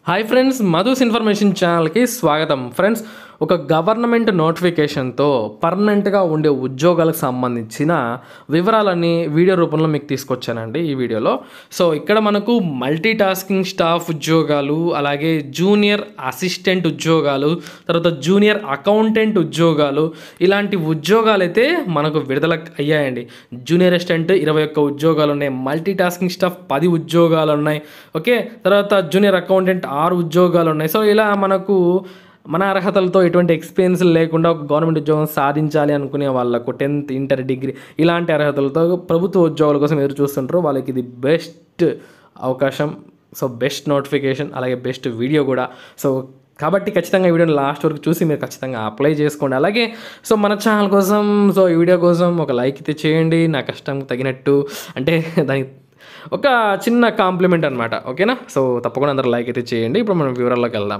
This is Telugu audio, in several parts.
హాయ్ ఫ్రెండ్స్ మధుస్ ఇన్ఫర్మేషన్ ఛానల్కి స్వాగతం ఫ్రెండ్స్ ఒక గవర్నమెంట్ నోటిఫికేషన్తో పర్మనెంట్గా ఉండే ఉద్యోగాలకు సంబంధించిన వివరాలన్నీ వీడియో రూపంలో మీకు తీసుకొచ్చానండి ఈ వీడియోలో సో ఇక్కడ మనకు మల్టీ టాస్కింగ్ స్టాఫ్ ఉద్యోగాలు అలాగే జూనియర్ అసిస్టెంట్ ఉద్యోగాలు తర్వాత జూనియర్ అకౌంటెంట్ ఉద్యోగాలు ఇలాంటి ఉద్యోగాలు అయితే మనకు విడుదల అయ్యాయండి జూనియర్ అసిస్టెంట్ ఇరవై ఒక్క ఉద్యోగాలు ఉన్నాయి మల్టీ టాస్కింగ్ స్టాఫ్ పది ఉద్యోగాలు ఉన్నాయి ఓకే తర్వాత జూనియర్ అకౌంటెంట్ ఆరు ఉద్యోగాలు ఉన్నాయి సో ఇలా మనకు మన అర్హతలతో ఎటువంటి ఎక్స్పీరియన్స్ లేకుండా ఒక గవర్నమెంట్ ఉద్యోగం సాధించాలి అనుకునే వాళ్ళకు టెన్త్ ఇంటర్ డిగ్రీ ఇలాంటి అర్హతలతో ప్రభుత్వ ఉద్యోగాల కోసం ఎదురు చూస్తుంటారు వాళ్ళకి ఇది బెస్ట్ అవకాశం సో బెస్ట్ నోటిఫికేషన్ అలాగే బెస్ట్ వీడియో కూడా సో కాబట్టి ఖచ్చితంగా ఈ వీడియోని లాస్ట్ వరకు చూసి మీరు ఖచ్చితంగా అప్లై చేసుకోండి అలాగే సో మన ఛానల్ కోసం సో ఈ వీడియో కోసం ఒక లైక్ అయితే చేయండి నా కష్టం తగినట్టు అంటే దానికి ఒక చిన్న కాంప్లిమెంట్ అనమాట ఓకేనా సో తప్పకుండా అందరూ లైక్ అయితే చేయండి ఇప్పుడు మనం వివరాల్లోకి వెళ్దాం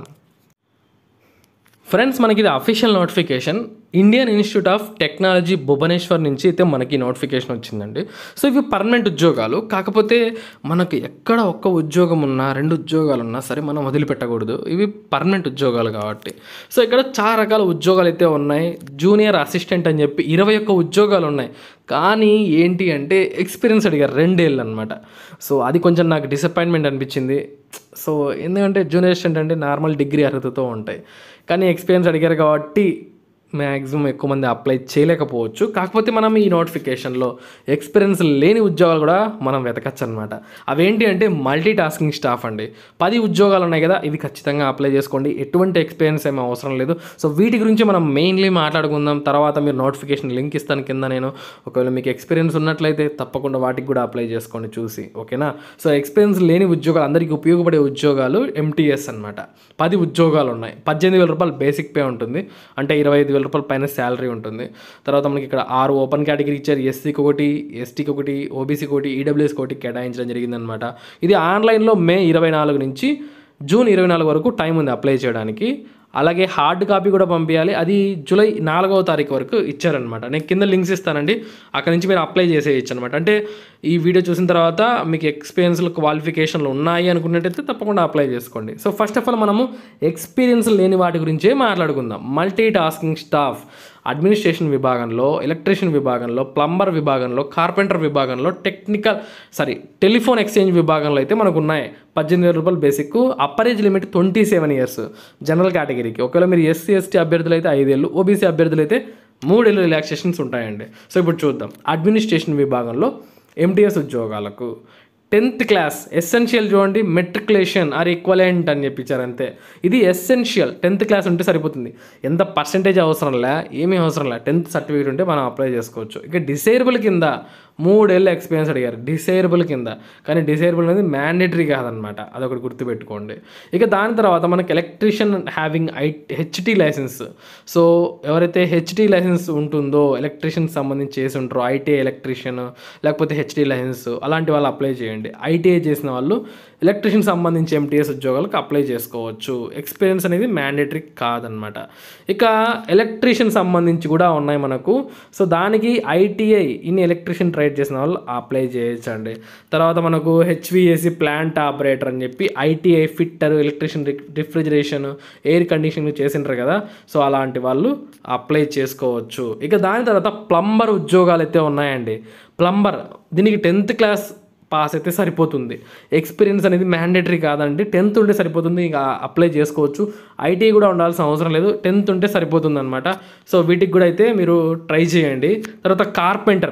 ఫ్రెండ్స్ మనకి ఇది official notification Indian institute of technology Bhubaneswar నుంచి అయితే మనకి నోటిఫికేషన్ వచ్చిందండి సో ఇవి పర్మనెంట్ ఉద్యోగాలు కాకపోతే మనకు ఎక్కడ ఒక్క ఉద్యోగం ఉన్నా రెండు ఉద్యోగాలు ఉన్నా సరే మనం వదిలిపెట్టకూడదు ఇవి పర్మనెంట్ ఉద్యోగాలు కాబట్టి సో ఇక్కడ చాలా రకాల ఉద్యోగాలు అయితే ఉన్నాయి జూనియర్ అసిస్టెంట్ అని చెప్పి ఇరవై ఒక్క ఉద్యోగాలు ఉన్నాయి కానీ ఏంటి అంటే ఎక్స్పీరియన్స్ అడిగారు రెండేళ్ళు అనమాట సో అది కొంచెం నాకు డిసప్పాయింట్మెంట్ అనిపించింది సో ఎందుకంటే జూనియర్ అసిస్టెంట్ అంటే నార్మల్ డిగ్రీ అర్హతతో ఉంటాయి కానీ ఎక్స్పీరియన్స్ అడిగారు కాబట్టి మ్యాక్సిమం ఎక్కువ మంది అప్లై చేయలేకపోవచ్చు కాకపోతే మనం ఈ నోటిఫికేషన్లో ఎక్స్పీరియన్స్ లేని ఉద్యోగాలు కూడా మనం వెతకచ్చు అనమాట అవేంటి అంటే మల్టీ టాస్కింగ్ స్టాఫ్ అండి పది ఉద్యోగాలు ఉన్నాయి కదా ఇవి ఖచ్చితంగా అప్లై చేసుకోండి ఎటువంటి ఎక్స్పీరియన్స్ ఏమీ అవసరం లేదు సో వీటి గురించి మనం మెయిన్లీ మాట్లాడుకుందాం తర్వాత మీరు నోటిఫికేషన్ లింక్ ఇస్తాను కింద నేను ఒకవేళ మీకు ఎక్స్పీరియన్స్ ఉన్నట్లయితే తప్పకుండా వాటికి కూడా అప్లై చేసుకోండి చూసి ఓకేనా సో ఎక్స్పీరియన్స్ లేని ఉద్యోగాలు అందరికీ ఉపయోగపడే ఉద్యోగాలు ఎంటీఎస్ అనమాట పది ఉద్యోగాలు ఉన్నాయి పద్దెనిమిది వేల రూపాయలు బేసిక్ పే ఉంటుంది అంటే ఇరవై ఐదు వేల రూపాయల పైన శాలరీ ఉంటుంది తర్వాత మనకి ఇక్కడ ఆరు ఓపెన్ కేటగిరీ ఇచ్చారు ఎస్సీకి ఒకటి ఎస్టీకి ఒకటి ఓబీసీకి ఒకటి ఈడబ్ల్యూఎస్కి ఒకటి కేటాయించడం జరిగిందనమాట ఇది ఆన్లైన్లో మే ఇరవై నాలుగు నుంచి జూన్ ఇరవై నాలుగు వరకు టైం ఉంది అప్లై చేయడానికి అలాగే హార్డ్ కాపీ కూడా పంపించాలి అది జూలై నాలుగవ తారీఖు వరకు ఇచ్చారనమాట నేను కింద లింక్స్ ఇస్తానండి అక్కడ నుంచి మీరు అప్లై చేసేయచ్చు అనమాట అంటే ఈ వీడియో చూసిన తర్వాత మీకు ఎక్స్పీరియన్స్లు క్వాలిఫికేషన్లు ఉన్నాయి అనుకున్నట్టయితే తప్పకుండా అప్లై చేసుకోండి సో ఫస్ట్ ఆఫ్ ఆల్ మనము ఎక్స్పీరియన్స్ లేని వాటి గురించే మాట్లాడుకుందాం మల్టీ టాస్కింగ్ స్టాఫ్ అడ్మినిస్ట్రేషన్ విభాగంలో ఎలక్ట్రీషియన్ విభాగంలో ప్లంబర్ విభాగంలో కార్పెంటర్ విభాగంలో టెక్నికల్ సారీ టెలిఫోన్ ఎక్స్చేంజ్ విభాగంలో అయితే మనకు ఉన్నాయి పద్దెనిమిది వేల రూపాయలు basic upper age limit twenty seven years general కేటగిరీకి ఒకవేళ మీరు ఎస్సీ ఎస్టీ అభ్యర్థులు అయితే ఐదేళ్ళు ఓబీసీ అభ్యర్థులు అయితే మూడేళ్ళు రిలాక్సేషన్స్ ఉంటాయండి సో ఇప్పుడు చూద్దాం అడ్మినిస్ట్రేషన్ విభాగంలో ఎంటీఎస్ ఉద్యోగాలకు టెన్త్ క్లాస్ ఎసెన్షియల్ చూడండి మెట్రికులేషన్ ఆర్ ఈక్వలెంట్ అని చెప్పించారు అంతే ఇది ఎసెన్షియల్ టెన్త్ క్లాస్ ఉంటే సరిపోతుంది ఎంత పర్సంటేజ్ అవసరం లే ఏమీ అవసరం లే టెన్త్ సర్టిఫికేట్ ఉంటే మనం అప్లై చేసుకోవచ్చు ఇక డిసేబుల్ కింద మూడేళ్ళ ఎక్స్పీరియన్స్ అడిగారు డిసేబుల్ కింద కానీ డిసేబుల్ అనేది మ్యాండేటరీ కాదనమాట అదొకటి గుర్తుపెట్టుకోండి ఇక దాని తర్వాత మనకి electrician having I HT licence so ఎవరైతే హెచ్టీ లైసెన్స్ ఉంటుందో ఎలక్ట్రీషియన్ సంబంధించి చేసి ఉంటారో ఐటీఐ ఎలక్ట్రీషియన్ లేకపోతే హెచ్టీ లైసెన్స్ అలాంటి వాళ్ళు అప్లై చేయండి ఐటీఐ చేసిన వాళ్ళు ఎలక్ట్రీషియన్ సంబంధించి ఎంటీఎస్ ఉద్యోగాలకు అప్లై చేసుకోవచ్చు ఎక్స్పీరియన్స్ అనేది మ్యాండేటరీ కాదనమాట ఇక ఎలక్ట్రీషియన్ సంబంధించి కూడా ఉన్నాయి మనకు సో దానికి ఐటీఐ ఇన్ ఎలక్ట్రీషియన్ ట్రైడ్ చేసిన వాళ్ళు అప్లై చేయొచ్చండి తర్వాత మనకు హెచ్విఏసి ప్లాంట్ ఆపరేటర్ అని చెప్పి ITI fitter electrician refrigeration air conditioning చేసింటారు కదా సో అలాంటి వాళ్ళు అప్లై చేసుకోవచ్చు ఇక దాని తర్వాత ప్లంబర్ ఉద్యోగాలు అయితే ఉన్నాయండి ప్లంబర్ దీనికి టెన్త్ క్లాస్ పాస్ అయితే సరిపోతుంది ఎక్స్పీరియన్స్ అనేది మ్యాండేటరీ కాదండి టెన్త్ ఉంటే సరిపోతుంది ఇంకా అప్లై చేసుకోవచ్చు ఐటీ కూడా ఉండాల్సిన అవసరం లేదు టెన్త్ ఉంటే సరిపోతుంది అనమాట సో వీటికి కూడా అయితే మీరు ట్రై చేయండి తర్వాత కార్పెంటర్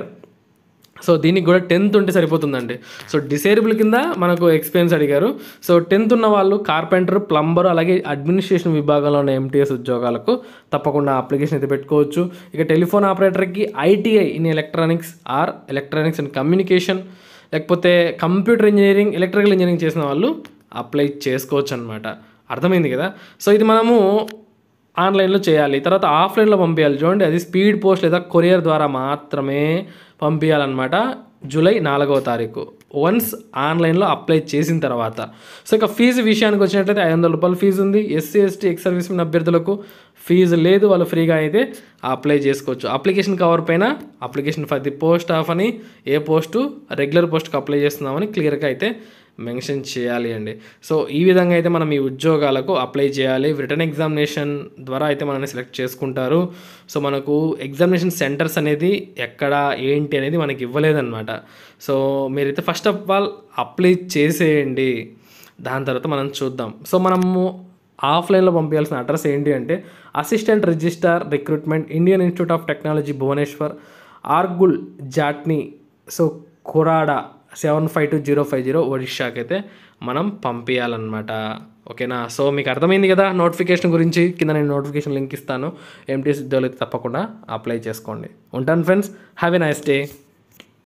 సో దీనికి కూడా టెన్త్ ఉంటే సరిపోతుందండి సో డిసేబుల్ కింద మనకు ఎక్స్పీరియన్స్ అడిగారు సో టెన్త్ ఉన్న వాళ్ళు కార్పెంటర్ ప్లంబర్ అలాగే అడ్మినిస్ట్రేషన్ విభాగంలో ఉన్న ఎంటీఎస్ ఉద్యోగాలకు తప్పకుండా అప్లికేషన్ అయితే పెట్టుకోవచ్చు ఇక టెలిఫోన్ ఆపరేటర్కి ITI in electronics or electronics and communication లేకపోతే కంప్యూటర్ ఇంజనీరింగ్ ఎలక్ట్రికల్ ఇంజనీరింగ్ చేసిన వాళ్ళు అప్లై చేసుకోవచ్చు అనమాట అర్థమైంది కదా సో ఇది మనము ఆన్లైన్లో చేయాలి తర్వాత ఆఫ్లైన్లో పంపించాలి చూడండి అది స్పీడ్ పోస్ట్ లేదా కొరియర్ ద్వారా మాత్రమే పంపించాలన్నమాట జూలై నాలుగవ తారీఖు వన్స్ ఆన్లైన్లో అప్లై చేసిన తర్వాత సో ఇక ఫీజు విషయానికి వచ్చినట్లయితే ఐదు వందల రూపాయల ఫీజు ఉంది ఎస్సీ ఎస్టీ ఎక్స్ సర్వీస్ అభ్యర్థులకు ఫీజు లేదు వాళ్ళు ఫ్రీగా అయితే అప్లై చేసుకోవచ్చు అప్లికేషన్ కవర్ పైన application for the post of అని ఏ పోస్టు రెగ్యులర్ పోస్ట్కి అప్లై చేస్తున్నామని క్లియర్గా అయితే మెన్షన్ చేయాలి అండి సో ఈ విధంగా అయితే మనం ఈ ఉద్యోగాలకు అప్లై చేయాలి రిటర్న్ ఎగ్జామినేషన్ ద్వారా అయితే మనల్ని సెలెక్ట్ చేసుకుంటారు సో మనకు ఎగ్జామినేషన్ సెంటర్స్ అనేది ఎక్కడ ఏంటి అనేది మనకి ఇవ్వలేదన్నమాట సో మీరైతే ఫస్ట్ ఆఫ్ ఆల్ అప్లై చేసేయండి దాని తర్వాత మనం చూద్దాం సో మనము ఆఫ్లైన్లో పంపించాల్సిన అడ్రస్ ఏంటి అంటే assistant registrar recruitment Indian institute of technology Bhubaneswar Argul Jatni so Khurda seven five two zero five zero ఒడిషాకి అయితే మనం పంపించాలన్నమాట ఓకేనా సో మీకు అర్థమైంది కదా నోటిఫికేషన్ గురించి కింద నేను నోటిఫికేషన్ లింక్ ఇస్తాను ఎంటీఎస్ ఉద్యోగులు అయితే తప్పకుండా అప్లై చేసుకోండి ఉంటాను friends have a nice day